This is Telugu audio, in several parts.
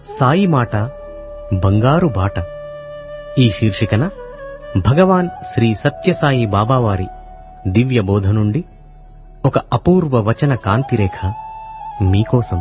సాయి మాట బంగారు బాట ఈ శీర్షికన భగవాన్ శ్రీ సత్యసాయి బాబావారి దివ్య బోధ నుండి ఒక అపూర్వ వచన కాంతిరేఖ మీకోసం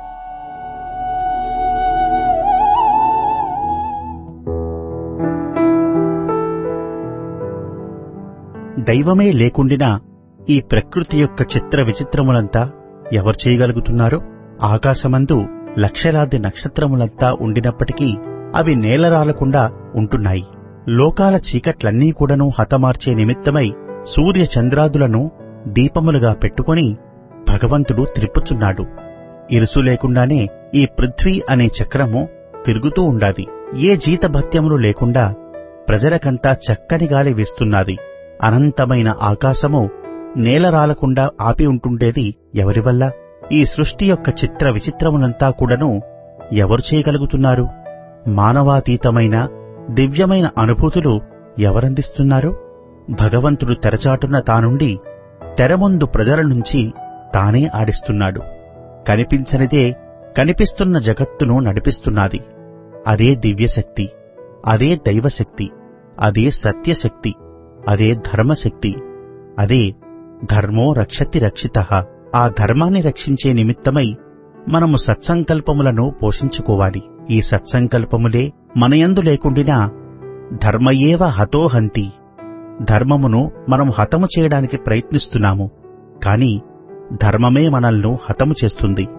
దైవమే లేకుండినా ఈ ప్రకృతి యొక్క చిత్ర విచిత్రములంతా ఎవరు చేయగలుగుతున్నారో ఆకాశమందు లక్షలాది నక్షత్రములంతా ఉండినప్పటికీ అవి నేలరాలకుండా ఉంటున్నాయి లోకాల చీకట్లన్నీ కూడాను హతమార్చే నిమిత్తమై సూర్య చంద్రాదులను దీపములుగా పెట్టుకొని భగవంతుడు త్రిప్పుచున్నాడు ఇరుసు లేకుండానే ఈ పృథ్వీ అనే చక్రము తిరుగుతూ ఉండాది ఏ జీతభత్యములు లేకుండా ప్రజలకంతా చక్కని గాలి వీస్తున్నది అనంతమైన ఆకాశము నేలరాలకుండా ఆపి ఉంటుండేది ఎవరి వల్ల ఈ సృష్టి యొక్క చిత్ర విచిత్రములంతా కూడాను ఎవరు చేయగలుగుతున్నారు మానవాతీతమైన దివ్యమైన అనుభూతులు ఎవరందిస్తున్నారు భగవంతుడు తెరచాటున తానుండి తెరముందు ప్రజల నుంచి తానే ఆడిస్తున్నాడు కనిపించనిదే కనిపిస్తున్న జగత్తును నడిపిస్తున్నది అదే దివ్యశక్తి అదే దైవశక్తి అదే సత్యశక్తి అదే ధర్మశక్తి అదే ధర్మో రక్షతి రక్షిత ఆ ధర్మాన్ని రక్షించే నిమిత్తమై మనము సత్సంకల్పములను పోషించుకోవాలి ఈ సత్సంకల్పములే మనయందు లేకుండినా ధర్మయేవ హతోహంతి ధర్మమును మనం హతము చేయడానికి ప్రయత్నిస్తున్నాము కాని ధర్మమే మనల్ని హతము చేస్తుంది